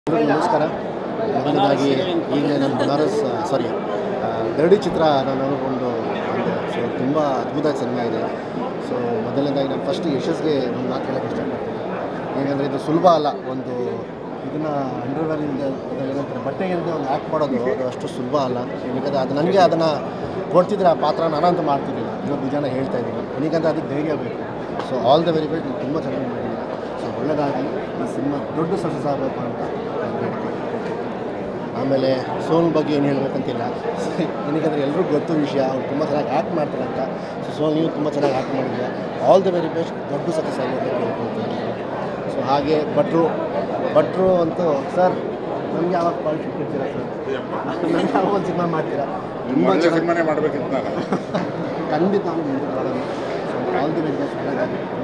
ಎಲ್ರಿಗೂ ನಮಸ್ಕಾರ ಮೊದಲನೇದಾಗಿ ಈಗಲೇ ನಾನು ಬನಾರಸ್ ಸಾರಿ ಗರಡಿ ಚಿತ್ರ ನಾನು ನೋಡಿಕೊಂಡು ಬಂದೆ ಸೊ ತುಂಬ ಅದ್ಭುತ ಸಿನಿಮಾ ಇದೆ ಸೊ ಮೊದಲನೇದಾಗಿ ನಾನು ಫಸ್ಟ್ ಯಶಸ್ಗೆ ಒಂದು ಮಾತು ಹೇಳೋಕ್ಕೆ ಇಷ್ಟಪಡ್ತೀನಿ ಹೇಗೆಂದರೆ ಇದು ಸುಲಭ ಅಲ್ಲ ಒಂದು ಇದನ್ನು ಅಂಡರ್ವೇರಿಂದ ಏನಂತಾರೆ ಬಟ್ಟೆಗಿಂದ ಒಂದು ಆ್ಯಕ್ಟ್ ಮಾಡೋದು ಅದು ಅಷ್ಟು ಸುಲಭ ಅಲ್ಲ ಏನಕ್ಕೆ ಅದು ನನಗೆ ಅದನ್ನು ಕೊಡ್ತಿದ್ರೆ ಆ ಪಾತ್ರ ನಾನಂತೂ ಮಾಡ್ತಿರಲಿಲ್ಲ ಇವತ್ತು ನಿಜಾನ ಹೇಳ್ತಾ ಇದ್ದೀನಿ ನನಗಂತ ಅದಕ್ಕೆ ಧೈರ್ಯ ಬೇಕು so all the very best ನೀವು ತುಂಬ ಚೆನ್ನಾಗಿ ಮಾಡಿದ್ದೀರಾ ಸೊ ಒಳ್ಳೆಯದಾಗಿ ಈ ಸಿನಿಮಾ ದೊಡ್ಡ ಸಕ್ಸಸ್ ಆಗಬೇಕು ಅಂತ ನಾನು ಬೇಡ್ತೀನಿ ಆಮೇಲೆ ಸೋನ್ ಬಗ್ಗೆ ಏನು ಹೇಳಬೇಕಂತಿಲ್ಲ ಏನಕ್ಕೆ ಎಲ್ರಿಗೂ ಗೊತ್ತು ವಿಷಯ ಅವ್ರು ತುಂಬ ಚೆನ್ನಾಗಿ ಆ್ಯಕ್ಟ್ ಮಾಡ್ತಾರೆ ಅಂತ ಸೊ ಸೋನ್ ನೀವು ತುಂಬ ಚೆನ್ನಾಗಿ ಆ್ಯಕ್ಟ್ ಮಾಡಿದ್ದೀರಾ ಆಲ್ ದ ವೆರಿ ಬೆಸ್ಟ್ ದೊಡ್ಡ ಸಕ್ಸಸ್ ಆಗಿ ಅಂತ ಕೇಳ್ಕೊಳ್ತೀನಿ ಸೊ ಹಾಗೆ ಭಟ್ರು ಭಟ್ರು ಅಂತೂ ಸರ್ ನಮಗೆ ಯಾವಾಗ ಕಾಲ್ ಸಿಕ್ಕಿರ್ತೀರಾ ಸರ್ ನನಗೆ ಯಾವಾಗ ಒಂದು ಸಿನಿಮಾ ಮಾಡ್ತೀರಾ ತುಂಬ ಒಳ್ಳೆ ಚೆನ್ನಾಗಿ ಸಿನಿಮಾನೇ ಮಾಡ್ಬೇಕಿತ್ತು ನಾನು ಖಂಡಿತ ಅವ್ನು ಮುಂದೆ ಬರೋದು so all the very best ಒಳ್ಳೆಯದಾಗಿ ತುಂಬ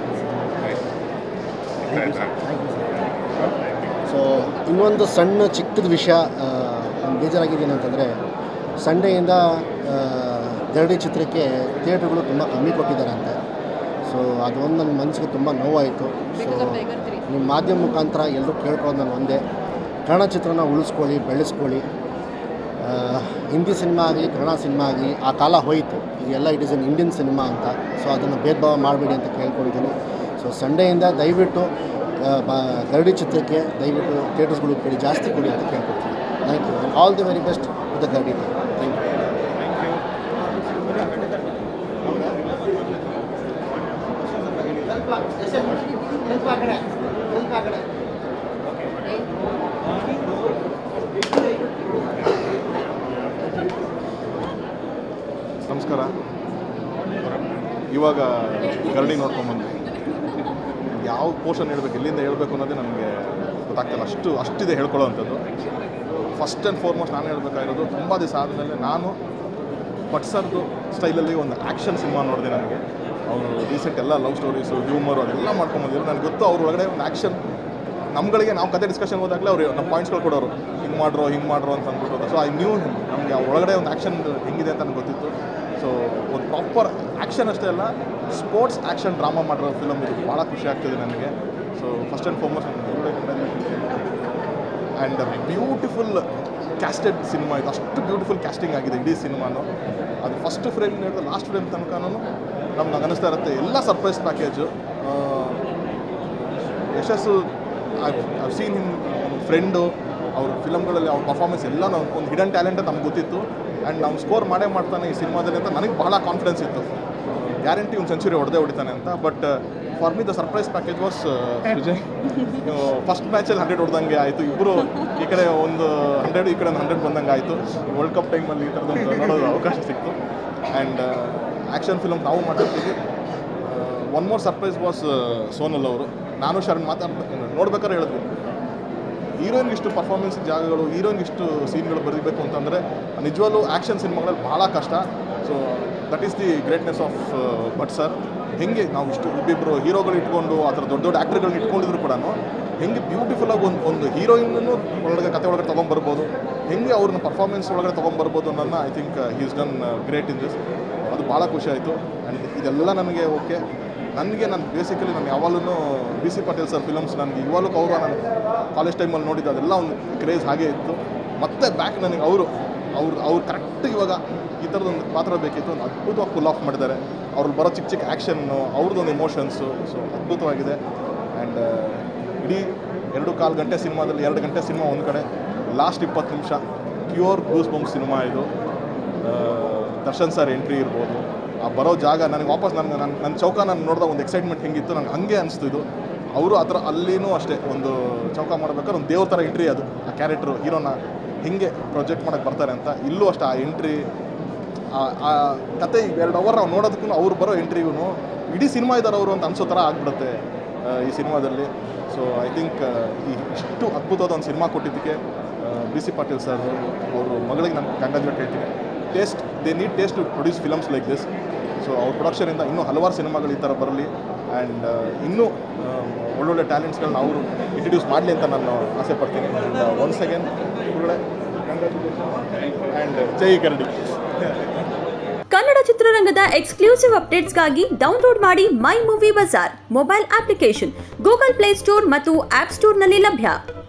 ಚೆನ್ನಾಗಿ ಥ್ಯಾಂಕ್ ಯು ಸರ್ ಸೊ ಇನ್ನೊಂದು ಸಣ್ಣ ಚಿಕ್ಕದ ವಿಷಯ ಒಂದು ಬೇಜಾರಾಗಿದ್ದೀನಿ ಅಂತಂದರೆ ಸಂಡೆಯಿಂದ ಗರಡಿ ಚಿತ್ರಕ್ಕೆ ಥಿಯೇಟ್ರ್ಗಳು ತುಂಬ ಕಮ್ಮಿ ಕೊಟ್ಟಿದ್ದಾರೆ ಅಂತೆ ಸೊ ಅದೊಂದು ನನ್ನ ಮನಸ್ಸಿಗೆ ತುಂಬ ನೋವಾಯಿತು ಸೊ ನಿಮ್ಮ ಮಾಧ್ಯಮ ಮುಖಾಂತರ ಎಲ್ಲರೂ ಕೇಳ್ಕೊಳ್ಳೋದು ನಾನು ಒಂದೇ ಕನ್ನಡ ಚಿತ್ರನ ಉಳಿಸ್ಕೊಳ್ಳಿ ಬೆಳೆಸ್ಕೊಳ್ಳಿ ಆ, ಹಿಂದಿ ಸಿನಿಮಾ ಆಗಲಿ ಕನ್ನಡ ಸಿನಿಮಾ ಆಗಲಿ ಆ ಕಾಲ ಹೋಯಿತು ಈಗೆಲ್ಲ it is an Indian cinema ಅಂತ ಸೊ ಅದನ್ನು ಭೇದ ಭಾವ ಮಾಡಬೇಡಿ ಅಂತ ಕೇಳ್ಕೊಳ್ತೀನಿ ಸೊ ಸಂಡೆಯಿಂದ ದಯವಿಟ್ಟು ಆ, ಬ ಗರಡಿ ಚಿತ್ರಕ್ಕೆ ದಯವಿಟ್ಟು ಥಿಯೇಟರ್ಸ್ಗಳು ಕೊಡಿ ಜಾಸ್ತಿ ಕೊಡಿ ಅಂತ ಕೇಳ್ಕೊಳ್ತೀನಿ thank you all the very best with the Garadi thank you ನಮಸ್ಕಾರ ಇವಾಗ ಗರಡಿ ನೋಡ್ಕೊಂಬಂದ್ವಿ ಯಾವ ಪೋರ್ಷನ್ ಹೇಳ್ಬೇಕು ಎಲ್ಲಿಂದ ಹೇಳ್ಬೇಕು ಅನ್ನೋದೇ ನನಗೆ ಗೊತ್ತಾಗ್ತಿಲ್ಲ ಅಷ್ಟು ಅಷ್ಟಿದೆ ಹೇಳ್ಕೊಳ್ಳೋವಂಥದ್ದು ಫಸ್ಟ್ ಆ್ಯಂಡ್ ಫಾರ್ಮೋಸ್ಟ್ ನಾನು ಹೇಳ್ಬೇಕಾಗಿರೋದು ತುಂಬ ದಿವಸ ಆದಮೇಲೆ ನಾನು ಪಟ್ಸರ್ದು ಸ್ಟೈಲಲ್ಲಿ ಒಂದು ಆ್ಯಕ್ಷನ್ ಸಿನಿಮಾ ನೋಡಿದೆ ನನಗೆ ಅವರು ರೀಸೆಂಟ್ ಎಲ್ಲ ಲವ್ ಸ್ಟೋರೀಸು ಹ್ಯೂಮರು ಅದೆಲ್ಲ ಮಾಡ್ಕೊಂಬಂದಿದ್ರು ನನಗೆ ಗೊತ್ತು ಅವ್ರ ಒಳಗಡೆ ಒಂದು ಆ್ಯಕ್ಷನ್ ನಮ್ಗಳಿಗೆ ನಾವು ಕತೆ ಡಿಸ್ಕಷನ್ ಹೋದಾಗಲೇ ಅವರು ನಮ್ಮ ಪಾಯಿಂಟ್ಸ್ಗಳು ಕೊಡೋರು ಹಿಂಗೆ ಮಾಡ್ರೋ ಹಿಂಗೆ ಮಾಡ್ರೋ ಅಂತ ಅಂದ್ಬಿಟ್ಟು ಸೊ ಐ ನ್ಯೂ ನಮಗೆ ಒಳಗಡೆ ಒಂದು ಆ್ಯಕ್ಷನ್ ಹೆಂಗಿದೆ ಅಂತ ನನಗೆ ಗೊತ್ತಿತ್ತು ಸೊ ಒಂದು ಪ್ರಾಪರ್ ಆ್ಯಕ್ಷನ್ ಅಷ್ಟೇ ಅಲ್ಲ ಸ್ಪೋರ್ಟ್ಸ್ ಆ್ಯಕ್ಷನ್ ಡ್ರಾಮಾ ಮಾಡಿರೋ ಫಿಲಮ್ ಇದು ಭಾಳ ಖುಷಿ ಆಗ್ತಿದೆ ನನಗೆ so first and foremost and beautiful casted cinema ಇದು ಅಷ್ಟು ಬ್ಯೂಟಿಫುಲ್ ಕ್ಯಾಸ್ಟಿಂಗ್ ಆಗಿದೆ ಇಡೀ ಸಿನಿಮಾನು ಅದು ಫಸ್ಟ್ ಫ್ರೇಮ್ ಹಿಡಿದು ಲಾಸ್ಟ್ ಫ್ರೇಮ್ ತನಕನೂ ನಮ್ಗೆ ಅನಿಸ್ತಾ ಇರುತ್ತೆ ಎಲ್ಲ ಸರ್ಪ್ರೈಸ್ ಪ್ಯಾಕೇಜು ಯಶಸ್ಸು ಐವ್ ಸೀನ್ ಹಿಮ್ ಫ್ರೆಂಡು ಅವ್ರ ಫಿಲಮ್ಗಳಲ್ಲಿ ಅವ್ರ ಪರ್ಫಾರ್ಮೆನ್ಸ್ ಎಲ್ಲ ನಾವು ಒಂದು ಹಿಡನ್ ಟ್ಯಾಲೆಂಟ್ ಅಂತ ನಮ್ಗೆ ಗೊತ್ತಿತ್ತು ಆ್ಯಂಡ್ ನಾವು ಸ್ಕೋರ್ ಮಾಡೇ ಮಾಡ್ತಾನೆ ಈ ಸಿನಿಮಾದಲ್ಲಿ ಅಂತ ನನಗೆ ಬಹಳ ಕಾನ್ಫಿಡೆನ್ಸ್ ಇತ್ತು ಗ್ಯಾರಂಟಿ ಒಂದು ಸೆಂಚುರಿ ಹೊಡೆದೇ ಹೊಡಿತಾನೆ ಅಂತ but for me the surprise package was Vijay first ಮ್ಯಾಚಲ್ಲಿ ಹಂಡ್ರೆಡ್ ಹೊಡೆದಂಗೆ ಆಯಿತು ಇಬ್ಬರು ಈ ಕಡೆ ಒಂದು ಹಂಡ್ರೆಡ್ ಈ ಕಡೆ ಒಂದು ಹಂಡ್ರೆಡ್ ಬಂದಂಗೆ ಆಯಿತು ವರ್ಲ್ಡ್ ಕಪ್ ಟೈಮಲ್ಲಿ ಈ ಥರದೊಂದು ನೋಡೋದು ಅವಕಾಶ ಸಿಕ್ತು ಆ್ಯಂಡ್ ಆ್ಯಕ್ಷನ್ ಫಿಲಮ್ ನಾವು ಮಾಡ್ತಿರ್ತೀವಿ one more surprise was Sonal ಅವರು ನಾನು ಶರಣ್ ಮಾತಾಡ್ ನೋಡ್ಬೇಕಾದ್ರೆ ಹೇಳಿದ್ವಿ ಹೀರೋಯಿನ್ಗೆ ಇಷ್ಟು ಪರ್ಫಾರ್ಮೆನ್ಸ್ ಜಾಗಗಳು ಹೀರೋಯಿನ್ಗೆ ಇಷ್ಟು ಸೀನ್ಗಳು ಬರೀಬೇಕು ಅಂತಂದರೆ ನಿಜವಾಗ್ಲೂ ಆ್ಯಕ್ಷನ್ ಸಿನಿಮಾಗಳಲ್ಲಿ ಭಾಳ ಕಷ್ಟ so that is the greatness of but sir ಹೆಂಗೆ ನಾವು ಇಷ್ಟು ಇಬ್ಬಿಬ್ಬರು ಹೀರೋಗಳು ಇಟ್ಕೊಂಡು ಆ ಥರ ದೊಡ್ಡ ದೊಡ್ಡ ಆ್ಯಕ್ಟರ್ಗಳನ್ನ ಇಟ್ಕೊಂಡಿದ್ರು ಕೂಡ ಹೆಂಗೆ ಬ್ಯೂಟಿಫುಲ್ಲಾಗಿ ಒಂದು ಒಂದು ಹೀರೋಯಿನ್ನೂ ಒಳಗಡೆ ಕತೆ ಒಳಗಡೆ ತೊಗೊಂಬರ್ಬೋದು ಹೆಂಗೆ ಅವ್ರನ್ನ ಪರ್ಫಾರ್ಮೆನ್ಸ್ ಒಳಗಡೆ ತೊಗೊಂಬರ್ಬೋದು ಅನ್ನೋದನ್ನ I think he's done great in this ಅದು ಭಾಳ ಖುಷಿ ಆಯಿತು ಆ್ಯಂಡ್ ಇದೆಲ್ಲ ನನಗೆ ಓಕೆ ನನಗೆ ನಾನು ಬೇಸಿಕಲಿ ನಾನು ಯಾವಾಗಲೂ B C Patil sir films ನನಗೆ ಇವಾಗಲೂ ಅವರು ನಾನು ಕಾಲೇಜ್ ಟೈಮಲ್ಲಿ ನೋಡಿದ್ದು ಅದೆಲ್ಲ ಒಂದು ಕ್ರೇಜ್ ಹಾಗೆ ಇತ್ತು ಮತ್ತೆ ಬ್ಯಾಕ್ ನನಗೆ ಅವರು ಅವ್ರು ಅವ್ರು ಕರೆಕ್ಟ್ ಇವಾಗ ಈ ಥರದೊಂದು ಪಾತ್ರ ಬೇಕಿತ್ತು ಒಂದು ಅದ್ಭುತವಾಗಿ ಫುಲ್ ಆಫ್ ಮಾಡಿದ್ದಾರೆ ಅವ್ರಲ್ಲಿ ಬರೋ ಚಿಕ್ಕ ಚಿಕ್ಕ ಆ್ಯಕ್ಷನ್ನು ಅವ್ರದ್ದೊಂದು ಎಮೋಷನ್ಸು ಸೊ ಅದ್ಭುತವಾಗಿದೆ ಆ್ಯಂಡ್ ಇಡೀ ಎರಡು ಕಾಲು ಗಂಟೆ ಸಿನಿಮಾದಲ್ಲಿ ಎರಡು ಗಂಟೆ ಸಿನಿಮಾ ಒಂದು ಕಡೆ ಲಾಸ್ಟ್ ಇಪ್ಪತ್ತು ನಿಮಿಷ ಪ್ಯೂರ್ ಗೂಸ್ ಬಂಪ್ ಸಿನಿಮಾ ಇದು ಆ, ದರ್ಶನ್ ಸರ್ ಎಂಟ್ರಿ ಇರ್ಬೋದು ಆ ಬರೋ ಜಾಗ ನನಗೆ ವಾಪಸ್ ನನ್ನ ನನ್ನ ನನ್ನ ಚೌಕ ನಾನು ನೋಡಿದ ಒಂದು ಎಕ್ಸೈಟ್ಮೆಂಟ್ ಹೆಂಗಿತ್ತು ನನಗೆ ಹಂಗೆ ಅನಿಸ್ತು ಇದು ಅವರು ಆ ಥರ ಅಲ್ಲಿನೂ ಅಷ್ಟೇ ಒಂದು ಚೌಕ ಮಾಡ್ಬೇಕಾದ್ರೆ ಒಂದು ದೇವ್ರ ಥರ ಎಂಟ್ರಿ ಅದು ಆ ಕ್ಯಾರೆಕ್ಟ್ರು ಹೀರೋನ ಹೆಂಗೆ ಪ್ರೊಜೆಕ್ಟ್ ಮಾಡೋಕ್ಕೆ ಬರ್ತಾರೆ ಅಂತ ಇಲ್ಲೂ ಅಷ್ಟೇ ಆ ಎಂಟ್ರಿ ಆ ಕತೆ ಎರಡು ಅವರ್ ನಾವು ನೋಡೋದಕ್ಕೂ ಅವ್ರು ಬರೋ ಎಂಟ್ರಿಗೂ ಇಡೀ ಸಿನಿಮಾ ಇದ್ದಾರೆ ಅವರು ಅಂತ ಅನ್ಸೋ ಥರ ಆಗ್ಬಿಡುತ್ತೆ ಆ, ಈ ಸಿನಿಮಾದಲ್ಲಿ ಸೊ ಐ ಥಿಂಕ್ ಈ ಇಷ್ಟು ಅದ್ಭುತವಾದ ಒಂದು ಸಿನಿಮಾ ಕೊಟ್ಟಿದ್ದಕ್ಕೆ ಬಿ ಸಿ ಪಾಟೀಲ್ ಸರ್ ಅವರು ಮಗಳಿಗೆ ನಾನು ಕಂಗ್ರಾಜುಲೇಟ್ ಹೇಳ್ತೀನಿ taste they need taste to produce films like this so ಅವ್ರ ಪ್ರೊಡಕ್ಷನಿಂದ ಇನ್ನೂ ಹಲವಾರು ಸಿನಿಮಾಗಳು ಈ ಥರ ಬರಲಿ ಆ್ಯಂಡ್ ಇನ್ನೂ ಆ, ಒಳ್ಳೊಳ್ಳೆ ಟ್ಯಾಲೆಂಟ್ಸ್ಗಳನ್ನ ಅವರು ಇಂಟ್ರಡ್ಯೂಸ್ ಮಾಡಲಿ ಅಂತ ನಾನು ಆಸೆ ಪಡ್ತೀನಿ ಆ್ಯಂಡ್ ಒನ್ಸ್ ಅಗೇನ್ ಒಳ್ಳೆ ಆ್ಯಂಡ್ ಜೈ ಕರಡಿ ಕನ್ನಡ ಚಿತ್ರರಂಗದ ಎಕ್ಸ್ಕ್ಲೂಸಿವ್ ಅಪ್ಡೇಟ್ಸ್ಗಾಗಿ ಡೌನ್ಲೋಡ್ ಮಾಡಿ My Movie Bazaar mobile application Google play store ಮತ್ತು ಆಪ್ ಸ್ಟೋರ್ನಲ್ಲಿ ಲಭ್ಯ